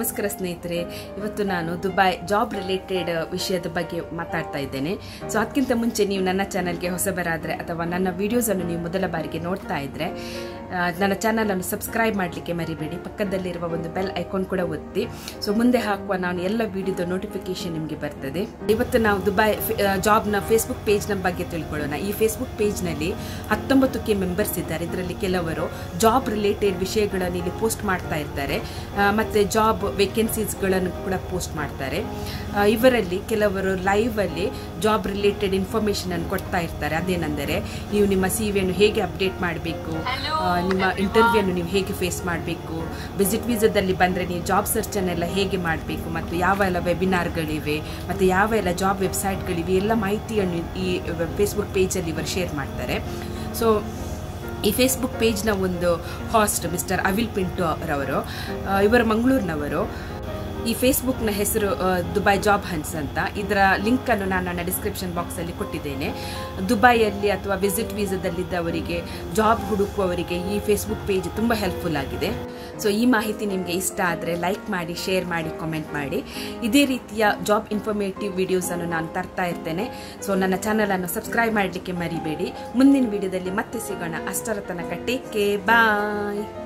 ನಮಸ್ಕಾರ ಸ್ನೇಹಿತರೆ ಇವತ್ತು ನಾನು ದುಬೈ ಜಾಬ್ ರಿಲೇಟೆಡ್ ವಿಷಯದ ಬಗ್ಗೆ ಮಾತಾಡ್ತಾ ಇದ್ದೇನೆ ಸೊ ಅದಕ್ಕಿಂತ ಮುಂಚೆ ನೀವು ನನ್ನ ಚಾನಲ್ಗೆ ಹೊಸಬರಾದರೆ ಅಥವಾ ನನ್ನ ವಿಡಿಯೋಸನ್ನು ನೀವು ಮೊದಲ ಬಾರಿಗೆ ನೋಡ್ತಾ ಇದ್ದರೆ ಆ, ನನ್ನ ಚಾನಲನ್ನು ಸಬ್ಸ್ಕ್ರೈಬ್ ಮಾಡಲಿಕ್ಕೆ ಮರಿಬೇಡಿ ಪಕ್ಕದಲ್ಲಿರುವ ಒಂದು ಬೆಲ್ ಐಕಾನ್ ಕೂಡ ಒತ್ತಿ ಸೊ ಮುಂದೆ ಹಾಕುವ ನಾನು ಎಲ್ಲ ವಿಡಿಯೋದ ನೋಟಿಫಿಕೇಶನ್ ನಿಮಗೆ ಬರ್ತದೆ ಇವತ್ತು ನಾವು ದುಬೈ ಜಾಬ್ನ ಫೇಸ್ಬುಕ್ ಪೇಜ್ನ ಬಗ್ಗೆ ತಿಳ್ಕೊಳ್ಳೋಣ ಈ ಫೇಸ್ಬುಕ್ ಪೇಜ್ನಲ್ಲಿ ಹತ್ತೊಂಬತ್ತು ಕೆ ಮೆಂಬರ್ಸ್ ಇದ್ದಾರೆ ಇದರಲ್ಲಿ ಕೆಲವರು ಜಾಬ್ ರಿಲೇಟೆಡ್ ವಿಷಯಗಳನ್ನು ಇಲ್ಲಿ ಪೋಸ್ಟ್ ಮಾಡ್ತಾ ಇರ್ತಾರೆ ಆ, ಮತ್ತೆ ಜಾಬ್ ವೇಕೆನ್ಸೀಸ್ಗಳನ್ನು ಕೂಡ ಪೋಸ್ಟ್ ಮಾಡ್ತಾರೆ ಆ, ಇವರಲ್ಲಿ ಕೆಲವರು ಲೈವ್ ಅಲ್ಲಿ ಜಾಬ್ ರಿಲೇಟೆಡ್ ಇನ್ಫಾರ್ಮೇಶನ್ ಅನ್ನು ಕೊಡ್ತಾ ಇರ್ತಾರೆ ಅದೇನೆಂದರೆ ನೀವು ನಿಮ್ಮ ಸಿ ವಿಯನ್ನು ಹೇಗೆ ಅಪ್ಡೇಟ್ ಮಾಡಬೇಕು ನಿಮ್ಮ ಇಂಟರ್ವ್ಯೂವನ್ನು ನೀವು ಹೇಗೆ ಫೇಸ್ ಮಾಡಬೇಕು ವಿಸಿಟ್ ವೀಸಾದಲ್ಲಿ ಬಂದರೆ ನೀವು ಜಾಬ್ ಸರ್ಚನ್ನೆಲ್ಲ ಹೇಗೆ ಮಾಡಬೇಕು ಮತ್ತು ಯಾವ ಎಲ್ಲ ವೆಬಿನಾರ್ಗಳಿವೆ ಮತ್ತು ಯಾವ ಎಲ್ಲ ಜಾಬ್ ವೆಬ್ಸೈಟ್ಗಳಿವೆ ಎಲ್ಲ ಮಾಹಿತಿಯನ್ನು ಈ ಫೇಸ್ಬುಕ್ ಪೇಜಲ್ಲಿ ಇವರು ಶೇರ್ ಮಾಡ್ತಾರೆ ಸೊ ಈ ಫೇಸ್ಬುಕ್ ಪೇಜ್ನ ಒಂದು ಹಾಸ್ಟ್ ಮಿಸ್ಟರ್ ಅವಿಲ್ ಪಿಂಟು ರವರು ಆ, ಇವರು ಮಂಗಳೂರಿನವರು ಈ ಫೇಸ್ಬುಕ್ನ ಹೆಸರು ಆ, ದುಬೈ ಜಾಬ್ ಹನ್ಸ್ ಅಂತ ಇದರ ಲಿಂಕನ್ನು ನಾನು ನನ್ನ ಡಿಸ್ಕ್ರಿಪ್ಷನ್ ಬಾಕ್ಸಲ್ಲಿ ಕೊಟ್ಟಿದ್ದೇನೆ ದುಬೈಯಲ್ಲಿ ಅಥವಾ ವಿಸಿಟ್ ವೀಸಾದಲ್ಲಿದ್ದವರಿಗೆ ಜಾಬ್ ಹುಡುಕುವವರಿಗೆ ಈ ಫೇಸ್ಬುಕ್ ಪೇಜ್ ತುಂಬ ಹೆಲ್ಪ್ಫುಲ್ ಆಗಿದೆ ಸೊ ಈ ಮಾಹಿತಿ ನಿಮಗೆ ಇಷ್ಟ ಆದರೆ ಲೈಕ್ ಮಾಡಿ ಶೇರ್ ಮಾಡಿ ಕಾಮೆಂಟ್ ಮಾಡಿ ಇದೇ ರೀತಿಯ ಜಾಬ್ ಇನ್ಫಾರ್ಮೇಟಿವ್ ವಿಡಿಯೋಸನ್ನು ನಾನು ತರ್ತಾ ಇರ್ತೇನೆ ಸೊ ನನ್ನ ಚಾನಲನ್ನು ಸಬ್ಸ್ಕ್ರೈಬ್ ಮಾಡಲಿಕ್ಕೆ ಮರಿಬೇಡಿ ಮುಂದಿನ ವಿಡಿಯೋದಲ್ಲಿ ಮತ್ತೆ ಸಿಗೋಣ ಅಷ್ಟರ ತನಕ ಟೇಕ್ ಕೇ ಬಾಯ್